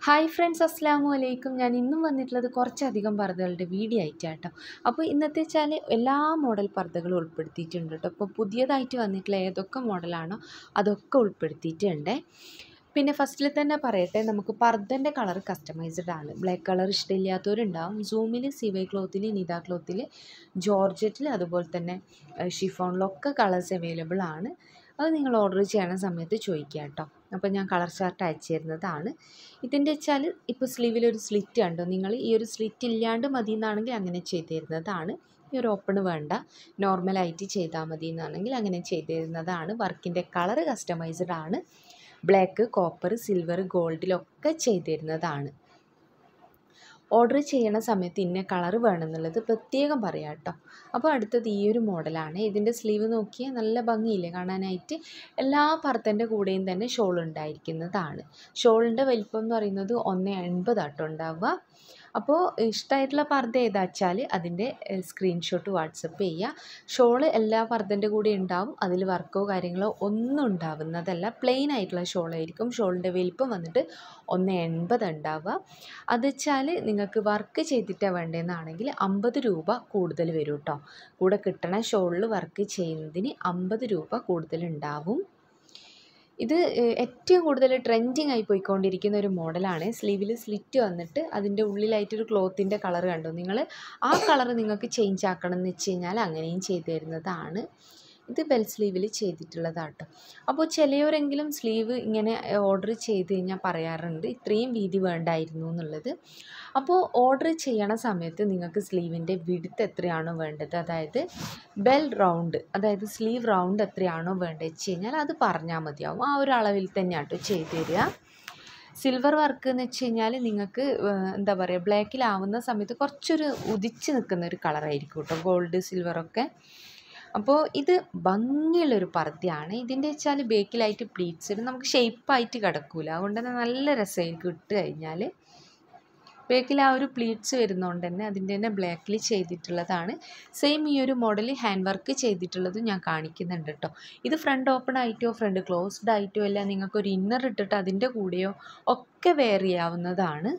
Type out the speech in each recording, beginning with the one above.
hi friends അസ്സാമു അലൈക്കും ഞാൻ ഇന്നും വന്നിട്ടുള്ളത് കുറച്ചധികം പർദ്ദകളുടെ വീഡിയോ ആയിട്ടാട്ടോ അപ്പോൾ ഇന്നത്തെ വെച്ചാൽ എല്ലാ മോഡൽ പർദ്ദകളും ഉൾപ്പെടുത്തിയിട്ടുണ്ട് കേട്ടോ അപ്പോൾ പുതിയതായിട്ട് വന്നിട്ടുള്ള ഏതൊക്കെ മോഡലാണോ അതൊക്കെ ഉൾപ്പെടുത്തിയിട്ടുണ്ട് പിന്നെ ഫസ്റ്റിൽ തന്നെ പറയട്ടെ നമുക്ക് പർദ്ദൻ്റെ കളർ കസ്റ്റമൈസ്ഡ് ആണ് ബ്ലാക്ക് കളർ ഇഷ്ടമില്ലാത്തവരുണ്ടാവും സൂമിൽ സിവൈ ക്ലോത്തിൽ നിത ക്ലോത്തിൽ ജോർജറ്റിൽ അതുപോലെ തന്നെ ഷിഫോണിലൊക്കെ കളേഴ്സ് അവൈലബിൾ ആണ് അത് നിങ്ങൾ ഓർഡർ ചെയ്യണ സമയത്ത് ചോദിക്കുക കേട്ടോ അപ്പോൾ ഞാൻ കളർ ചാർട്ട് അയച്ചു തരുന്നതാണ് ഇതിൻ്റെ വെച്ചാൽ ഇപ്പോൾ സ്ലീവിൽ ഒരു സ്ലിറ്റ് കണ്ടോ നിങ്ങൾ ഈ ഒരു സ്ലിറ്റ് ഇല്ലാണ്ട് മതി എന്നാണെങ്കിൽ അങ്ങനെ ചെയ്തു തരുന്നതാണ് ഈ ഒരു ഓപ്പൺ വേണ്ട നോർമലായിട്ട് ചെയ്താൽ മതി എന്നാണെങ്കിൽ അങ്ങനെ ചെയ്തു തരുന്നതാണ് വർക്കിൻ്റെ കളർ കസ്റ്റമൈസ്ഡ് ആണ് ബ്ലാക്ക് കോപ്പർ സിൽവർ ഗോൾഡിലൊക്കെ ചെയ്തു തരുന്നതാണ് ഓർഡർ ചെയ്യണ സമയത്ത് ഇന്ന കളർ വേണമെന്നുള്ളത് പ്രത്യേകം പറയാം കേട്ടോ അപ്പോൾ അടുത്തത് ഈ ഒരു മോഡലാണ് ഇതിൻ്റെ സ്ലീവ് നോക്കിയാൽ നല്ല ഭംഗിയില്ലേ കാണാനായിട്ട് എല്ലാ പർദ്ദൻ്റെ കൂടെയും തന്നെ ഷോൾ ഉണ്ടായിരിക്കുന്നതാണ് ഷോളിൻ്റെ വലിപ്പം എന്ന് പറയുന്നത് ഒന്ന് എൺപതാട്ടോ ഉണ്ടാവുക അപ്പോൾ ഇഷ്ടമായിട്ടുള്ള പർദ്ദ ഏതാ വെച്ചാൽ അതിൻ്റെ സ്ക്രീൻഷോട്ട് വാട്സപ്പ് ചെയ്യുക ഷോള് എല്ലാ പർദ്ദൻ്റെ കൂടെ ഉണ്ടാവും അതിൽ വർക്കോ കാര്യങ്ങളോ ഒന്നും ഉണ്ടാവുന്നതല്ല പ്ലെയിൻ ആയിട്ടുള്ള ഷോളായിരിക്കും ഷോളിൻ്റെ വലിപ്പം വന്നിട്ട് ഒന്ന് എൺപത് ഉണ്ടാവുക അത് വെച്ചാൽ നിങ്ങൾക്ക് വർക്ക് ചെയ്തിട്ടാണ് വേണ്ടതെന്നാണെങ്കിൽ അമ്പത് രൂപ കൂടുതൽ വരും കേട്ടോ കൂടെ കിട്ടണ ഷോളിൽ വർക്ക് ചെയ്യുന്നതിന് അമ്പത് രൂപ കൂടുതൽ ഉണ്ടാവും ഇത് ഏറ്റവും കൂടുതൽ ട്രെൻഡിങ് ആയി പോയിക്കൊണ്ടിരിക്കുന്ന ഒരു മോഡലാണ് സ്ലീവിൽ സ്ലിറ്റ് വന്നിട്ട് അതിൻ്റെ ഉള്ളിലായിട്ടൊരു ക്ലോത്തിൻ്റെ കളർ കണ്ടു നിങ്ങൾ ആ കളർ നിങ്ങൾക്ക് ചേഞ്ച് ആക്കണം എന്ന് വെച്ച് കഴിഞ്ഞാൽ അങ്ങനെയും ചെയ്തു തരുന്നതാണ് ഇത് ബെൽ സ്ലീവിൽ ചെയ്തിട്ടുള്ളതാട്ടോ അപ്പോൾ ചിലവരെങ്കിലും സ്ലീവ് ഇങ്ങനെ ഓർഡർ ചെയ്ത് കഴിഞ്ഞാൽ പറയാറുണ്ട് ഇത്രയും വീതി വേണ്ടായിരുന്നു എന്നുള്ളത് അപ്പോൾ ഓർഡർ ചെയ്യണ സമയത്ത് നിങ്ങൾക്ക് സ്ലീവിൻ്റെ വിടുത്ത് എത്രയാണോ വേണ്ടത് അതായത് ബെൽ റൗണ്ട് അതായത് സ്ലീവ് റൗണ്ട് എത്രയാണോ വേണ്ടത് വെച്ച് കഴിഞ്ഞാൽ അത് പറഞ്ഞാൽ മതിയാവും ആ ഒരു അളവിൽ തന്നെ ആട്ടോ ചെയ്ത് തരിക സിൽവർ വർക്ക് എന്ന് വെച്ച് കഴിഞ്ഞാൽ നിങ്ങൾക്ക് എന്താ പറയുക ബ്ലാക്കിലാവുന്ന സമയത്ത് കുറച്ചൊരു ഉദിച്ച് നിൽക്കുന്ന ഒരു കളറായിരിക്കും കേട്ടോ ഗോൾഡ് സിൽവറൊക്കെ അപ്പോൾ ഇത് ഭംഗിയുള്ളൊരു പർദ്ദയാണ് ഇതിൻ്റെ വെച്ചാൽ ബേക്കിലായിട്ട് പ്ലീറ്റ്സ് ഇടും നമുക്ക് ഷേപ്പായിട്ട് കിടക്കില്ല അതുകൊണ്ട് തന്നെ നല്ല രസമായിരിക്കും ഇട്ട് കഴിഞ്ഞാൽ ബേക്കിൽ ആ ഒരു പ്ലീറ്റ്സ് വരുന്നതുകൊണ്ട് തന്നെ അതിൻ്റെ തന്നെ ബ്ലാക്കിൽ ചെയ്തിട്ടുള്ളതാണ് സെയിം ഈ ഒരു മോഡൽ ഹാൻഡ് വർക്ക് ചെയ്തിട്ടുള്ളതും ഞാൻ കാണിക്കുന്നുണ്ട് കേട്ടോ ഇത് ഫ്രണ്ട് ഓപ്പൺ ആയിട്ടോ ഫ്രണ്ട് ക്ലോസ്ഡ് ആയിട്ടോ അല്ല നിങ്ങൾക്കൊരു ഇന്നർ ഇട്ടിട്ട് അതിൻ്റെ കൂടെയോ ഒക്കെ വെയർ ചെയ്യാവുന്നതാണ്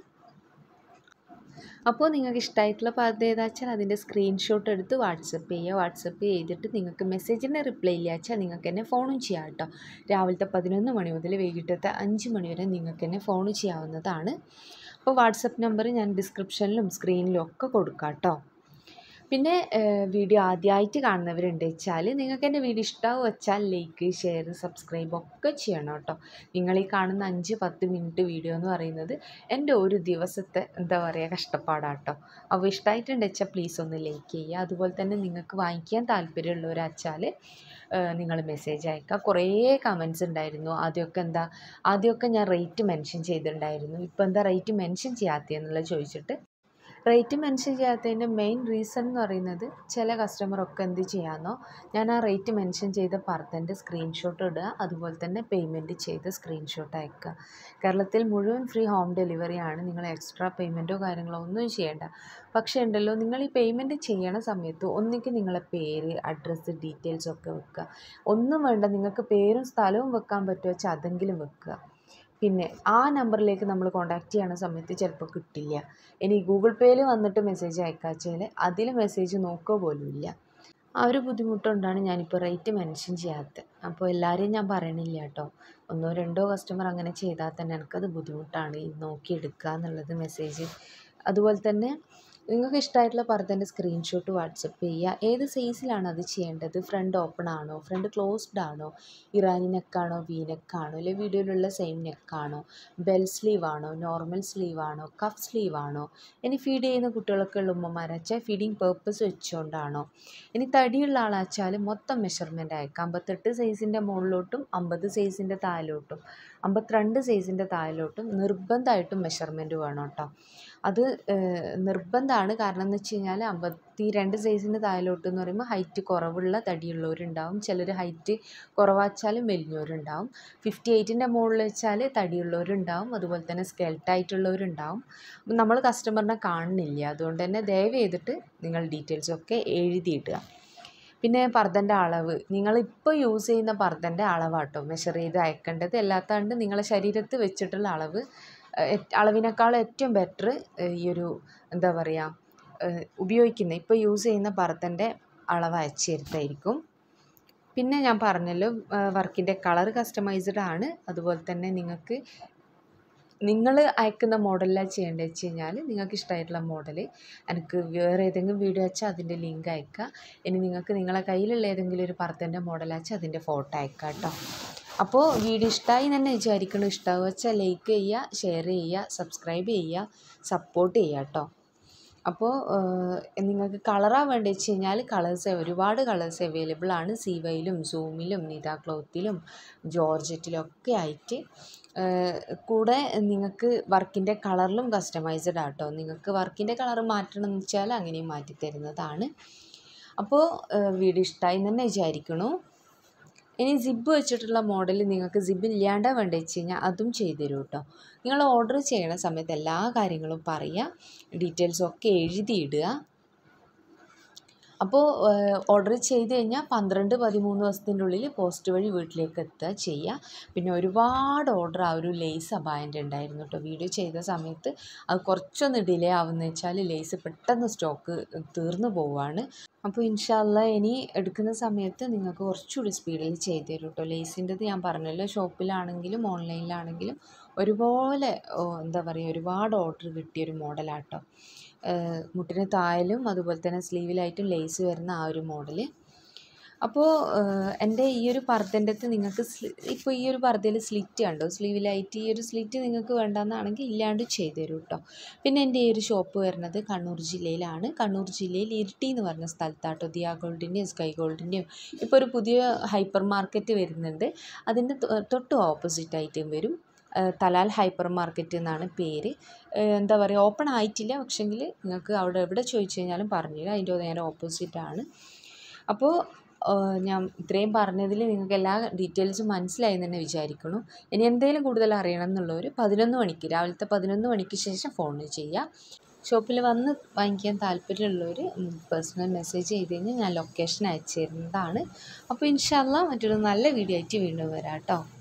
അപ്പോൾ നിങ്ങൾക്ക് ഇഷ്ടമായിട്ടുള്ള പർദ്ദ ഏതാ വെച്ചാൽ അതിൻ്റെ സ്ക്രീൻഷോട്ട് എടുത്ത് വാട്സപ്പ് ചെയ്യുക വാട്സപ്പ് ചെയ്തിട്ട് നിങ്ങൾക്ക് മെസ്സേജിന് റിപ്ലൈ ഇല്ല വെച്ചാൽ നിങ്ങൾക്ക് എന്നെ ഫോണും ചെയ്യാം കേട്ടോ രാവിലത്തെ പതിനൊന്ന് മണി മുതൽ വൈകിട്ടത്തെ അഞ്ച് മണി വരെ നിങ്ങൾക്ക് എന്നെ ഫോൺ ചെയ്യാവുന്നതാണ് അപ്പോൾ വാട്സപ്പ് നമ്പർ ഞാൻ ഡിസ്ക്രിപ്ഷനിലും സ്ക്രീനിലും ഒക്കെ കൊടുക്കാം കേട്ടോ പിന്നെ വീഡിയോ ആദ്യമായിട്ട് കാണുന്നവരുണ്ട് വെച്ചാൽ നിങ്ങൾക്ക് എൻ്റെ വീഡിയോ ഇഷ്ടമാവും വെച്ചാൽ ലൈക്ക് ഷെയർ സബ്സ്ക്രൈബ് ഒക്കെ ചെയ്യണം കേട്ടോ നിങ്ങൾ ഈ കാണുന്ന അഞ്ച് പത്ത് മിനിറ്റ് വീഡിയോ എന്ന് പറയുന്നത് എൻ്റെ ഒരു ദിവസത്തെ എന്താ പറയുക കഷ്ടപ്പാടാട്ടോ അപ്പോൾ ഇഷ്ടമായിട്ടുണ്ട് വെച്ചാൽ പ്ലീസ് ഒന്ന് ലൈക്ക് ചെയ്യുക അതുപോലെ തന്നെ നിങ്ങൾക്ക് വാങ്ങിക്കാൻ താല്പര്യമുള്ളവരാച്ചാൽ നിങ്ങൾ മെസ്സേജ് അയക്കുക കുറേ കമൻസ് ഉണ്ടായിരുന്നു ആദ്യമൊക്കെ എന്താ ആദ്യമൊക്കെ ഞാൻ റേറ്റ് മെൻഷൻ ചെയ്തിട്ടുണ്ടായിരുന്നു ഇപ്പോൾ എന്താ റേറ്റ് മെൻഷൻ ചെയ്യാത്തതെന്നുള്ളത് ചോദിച്ചിട്ട് റേറ്റ് മെൻഷൻ ചെയ്യാത്തതിൻ്റെ മെയിൻ റീസൺ എന്ന് പറയുന്നത് ചില കസ്റ്റമറൊക്കെ എന്ത് ചെയ്യാമെന്നോ ഞാൻ ആ റേറ്റ് മെൻഷൻ ചെയ്ത പർദ്ദൻ്റെ സ്ക്രീൻഷോട്ട് ഇടുക അതുപോലെ തന്നെ പേയ്മെൻറ്റ് ചെയ്ത് സ്ക്രീൻഷോട്ട് അയക്കുക കേരളത്തിൽ മുഴുവൻ ഫ്രീ ഹോം ഡെലിവറി ആണ് നിങ്ങൾ എക്സ്ട്രാ പേയ്മെൻറ്റോ കാര്യങ്ങളോ ഒന്നും ചെയ്യേണ്ട പക്ഷേ ഉണ്ടല്ലോ നിങ്ങൾ ഈ പേയ്മെൻറ്റ് ചെയ്യണ സമയത്ത് ഒന്നിക്ക് നിങ്ങളെ പേര് അഡ്രസ്സ് ഡീറ്റെയിൽസ് ഒക്കെ വെക്കുക ഒന്നും വേണ്ട നിങ്ങൾക്ക് പേരും സ്ഥലവും വെക്കാൻ പറ്റുമോ വെച്ചാൽ അതെങ്കിലും വെക്കുക പിന്നെ ആ നമ്പറിലേക്ക് നമ്മൾ കോൺടാക്റ്റ് ചെയ്യണ സമയത്ത് ചിലപ്പോൾ കിട്ടില്ല ഇനി ഗൂഗിൾ പേയിൽ വന്നിട്ട് മെസ്സേജ് അയക്കാച്ചാൽ അതിൽ മെസ്സേജ് നോക്കുക പോലും ഇല്ല ആ ഒരു ബുദ്ധിമുട്ടുകൊണ്ടാണ് ഞാനിപ്പോൾ റേറ്റ് മെൻഷൻ ചെയ്യാത്തത് അപ്പോൾ എല്ലാവരെയും ഞാൻ പറയണില്ല കേട്ടോ ഒന്നോ രണ്ടോ കസ്റ്റമർ അങ്ങനെ ചെയ്താൽ തന്നെ എനിക്കത് ബുദ്ധിമുട്ടാണ് നോക്കിയെടുക്കുക എന്നുള്ളത് മെസ്സേജ് അതുപോലെ തന്നെ നിങ്ങൾക്ക് ഇഷ്ടമായിട്ടുള്ള പർദ്ദൻ്റെ സ്ക്രീൻഷോട്ട് വാട്സപ്പ് ചെയ്യുക ഏത് സൈസിലാണ് അത് ചെയ്യേണ്ടത് ഫ്രണ്ട് ഓപ്പൺ ആണോ ഫ്രണ്ട് ക്ലോസ്ഡ് ആണോ ഇറാനി നെക്കാണോ വി നെക്കാണോ അല്ലെ വീഡിയോയിലുള്ള സെയിം നെക്കാണോ ബെൽ സ്ലീവ് ആണോ നോർമൽ സ്ലീവ് ആണോ കഫ് സ്ലീവ് ആണോ ഇനി ഫീഡ് ചെയ്യുന്ന കുട്ടികളൊക്കെ ഉള്ള ഉമ്മമാരാച്ചാൽ ഫീഡിങ് പേർപ്പസ് വെച്ചുകൊണ്ടാണോ ഇനി തടിയുള്ള ആളാച്ചാൽ മൊത്തം മെഷർമെൻ്റ് അയക്കാം അമ്പത്തെട്ട് സൈസിൻ്റെ മുകളിലോട്ടും അമ്പത് സൈസിൻ്റെ താഴോട്ടും അമ്പത്തിരണ്ട് സൈസിൻ്റെ താഴോട്ടും നിർബന്ധമായിട്ടും മെഷർമെൻറ്റ് വേണം കേട്ടോ അത് നിർബന്ധമാണ് കാരണം എന്ന് വെച്ച് കഴിഞ്ഞാൽ അമ്പത്തി രണ്ട് സൈസിൻ്റെ താഴോട്ട് എന്ന് പറയുമ്പോൾ ഹൈറ്റ് കുറവുള്ള തടിയുള്ളവരുണ്ടാവും ചിലർ ഹൈറ്റ് കുറവാച്ചാലും മെലിഞ്ഞവരുണ്ടാവും ഫിഫ്റ്റി എയ്റ്റിൻ്റെ മുകളിൽ വെച്ചാൽ തടിയുള്ളവരുണ്ടാവും അതുപോലെ തന്നെ സ്കെൽട്ടായിട്ടുള്ളവരുണ്ടാവും നമ്മൾ കസ്റ്റമറിനെ കാണുന്നില്ല അതുകൊണ്ട് തന്നെ ദയവ് ചെയ്തിട്ട് നിങ്ങൾ ഡീറ്റെയിൽസൊക്കെ എഴുതിയിടുക പിന്നെ പർദ്ദൻ്റെ അളവ് നിങ്ങളിപ്പോൾ യൂസ് ചെയ്യുന്ന പർദ്ദൻ്റെ അളവാട്ടോ മെഷർ ചെയ്ത് അയക്കേണ്ടത് അല്ലാത്തതുകൊണ്ട് നിങ്ങളെ ശരീരത്ത് വെച്ചിട്ടുള്ള അളവ് അളവിനേക്കാൾ ഏറ്റവും ബെറ്റർ ഈ ഒരു എന്താ പറയുക ഉപയോഗിക്കുന്ന ഇപ്പോൾ യൂസ് ചെയ്യുന്ന പർദ്ദൻ്റെ അളവ് അയച്ചു തരുന്നതായിരിക്കും പിന്നെ ഞാൻ പറഞ്ഞല്ലോ വർക്കിൻ്റെ കളർ കസ്റ്റമൈസ്ഡ് ആണ് അതുപോലെ തന്നെ നിങ്ങൾക്ക് നിങ്ങൾ അയക്കുന്ന മോഡലിലാണ് ചെയ്യേണ്ടത് വെച്ച് കഴിഞ്ഞാൽ നിങ്ങൾക്ക് ഇഷ്ടമായിട്ടുള്ള മോഡൽ എനിക്ക് വേറെ ഏതെങ്കിലും വീഡിയോ വെച്ചാൽ അതിൻ്റെ ലിങ്ക് അയക്കുക ഇനി നിങ്ങൾക്ക് നിങ്ങളെ കയ്യിലുള്ള ഏതെങ്കിലും ഒരു പർദ്ദൻ്റെ മോഡൽ വെച്ചാൽ അതിൻ്റെ ഫോട്ടോ അയക്കുക കേട്ടോ അപ്പോൾ വീഡിയോ ഇഷ്ടമായി തന്നെ വിചാരിക്കണം ഇഷ്ടമാവുക വെച്ചാൽ ലൈക്ക് ചെയ്യുക ഷെയർ ചെയ്യുക സബ്സ്ക്രൈബ് ചെയ്യുക സപ്പോർട്ട് ചെയ്യുക കേട്ടോ അപ്പോൾ നിങ്ങൾക്ക് കളറാണ് വേണ്ടത് വെച്ച് കഴിഞ്ഞാൽ കളേഴ്സ് ഒരുപാട് കളേഴ്സ് അവൈലബിൾ ആണ് സീവയിലും സൂമിലും നിത ക്ലോത്തിലും ജോർജറ്റിലും ഒക്കെ ആയിട്ട് കൂടെ നിങ്ങൾക്ക് വർക്കിൻ്റെ കളറിലും കസ്റ്റമൈസ്ഡ് ആട്ടോ നിങ്ങൾക്ക് വർക്കിൻ്റെ കളർ മാറ്റണം എന്ന് വെച്ചാൽ അങ്ങനെയും മാറ്റി തരുന്നതാണ് അപ്പോൾ വീഡിയോ ഇഷ്ടമായി തന്നെ വിചാരിക്കണു ഇനി സിബ് വെച്ചിട്ടുള്ള മോഡൽ നിങ്ങൾക്ക് സിബ് ഇല്ലാണ്ട് വേണ്ട വെച്ച് കഴിഞ്ഞാൽ അതും ചെയ്തു തരും കേട്ടോ നിങ്ങൾ ഓർഡർ ചെയ്യണ സമയത്ത് എല്ലാ കാര്യങ്ങളും പറയുക ഡീറ്റെയിൽസും ഒക്കെ എഴുതിയിടുക അപ്പോൾ ഓർഡർ ചെയ്ത് കഴിഞ്ഞാൽ പന്ത്രണ്ട് പതിമൂന്ന് ദിവസത്തിൻ്റെ ഉള്ളിൽ പോസ്റ്റ് വഴി വീട്ടിലേക്ക് എത്തുക ചെയ്യുക പിന്നെ ഒരുപാട് ഓർഡർ ആ ഒരു ലേസ് അബായൻ്റെ ഉണ്ടായിരുന്നു കേട്ടോ വീഡിയോ ചെയ്ത സമയത്ത് അത് കുറച്ചൊന്ന് ഡിലേ ആവുമെന്ന് വെച്ചാൽ ലേസ് പെട്ടെന്ന് സ്റ്റോക്ക് തീർന്നു പോവുകയാണ് അപ്പോൾ ഇൻഷാല്ല ഇനി എടുക്കുന്ന സമയത്ത് നിങ്ങൾക്ക് കുറച്ചുകൂടി സ്പീഡിൽ ചെയ്ത് തരും കേട്ടോ ലേസിൻ്റെത് ഞാൻ പറഞ്ഞല്ലോ ഷോപ്പിലാണെങ്കിലും ഓൺലൈനിലാണെങ്കിലും ഒരുപോലെ എന്താ പറയുക ഒരുപാട് ഓർഡർ കിട്ടിയൊരു മോഡലാട്ടോ മുട്ടിന് തായലും അതുപോലെ തന്നെ സ്ലീവിലായിട്ടും ലേസ് വരുന്ന ആ ഒരു മോഡൽ അപ്പോൾ എൻ്റെ ഈ ഒരു പർദ്ദൻ്റെത്ത് നിങ്ങൾക്ക് ഇപ്പോൾ ഈ ഒരു പർദ്ദയിൽ സ്ലിറ്റ് കണ്ടോ സ്ലീവിലായിട്ട് ഈ ഒരു സ്ലിറ്റ് നിങ്ങൾക്ക് വേണ്ടെന്നാണെങ്കിൽ ഇല്ലാണ്ട് ചെയ്തു തരും കേട്ടോ പിന്നെ എൻ്റെ ഈ ഒരു ഷോപ്പ് വരുന്നത് കണ്ണൂർ ജില്ലയിലാണ് കണ്ണൂർ ജില്ലയിൽ ഇരിട്ടി എന്ന് പറഞ്ഞ സ്ഥലത്താട്ടോ ദിയ ഗോൾഡിൻ്റെയും സ്കൈ ഗോൾഡിൻ്റെയും ഇപ്പോൾ ഒരു പുതിയ ഹൈപ്പർ മാർക്കറ്റ് വരുന്നുണ്ട് അതിൻ്റെ തൊട്ട് ഓപ്പോസിറ്റായിട്ടും വരും തലാൽ ഹൈപ്പർ മാർക്കറ്റ് എന്നാണ് പേര് എന്താ പറയുക ഓപ്പൺ ആയിട്ടില്ല പക്ഷെങ്കിൽ നിങ്ങൾക്ക് അവിടെ എവിടെ ചോദിച്ചു കഴിഞ്ഞാലും പറഞ്ഞുതരാം അതിൻ്റെ നേരെ ഓപ്പോസിറ്റാണ് അപ്പോൾ ഞാൻ ഇത്രയും പറഞ്ഞതിൽ നിങ്ങൾക്ക് എല്ലാ ഡീറ്റെയിൽസും മനസ്സിലായി എന്ന് തന്നെ വിചാരിക്കുന്നു ഇനി എന്തെങ്കിലും കൂടുതൽ അറിയണം എന്നുള്ളവർ പതിനൊന്ന് മണിക്ക് രാവിലത്തെ പതിനൊന്ന് മണിക്ക് ശേഷം ഫോൺ ചെയ്യുക ഷോപ്പിൽ വന്ന് വാങ്ങിക്കാൻ താല്പര്യമുള്ളവർ പേഴ്സണൽ മെസ്സേജ് ചെയ്ത് കഴിഞ്ഞാൽ ഞാൻ ലൊക്കേഷൻ അയച്ചു തരുന്നതാണ് അപ്പോൾ ഇൻഷാല്ല മറ്റൊരു നല്ല വീഡിയോ ആയിട്ട് വീണ്ടും വരാം കേട്ടോ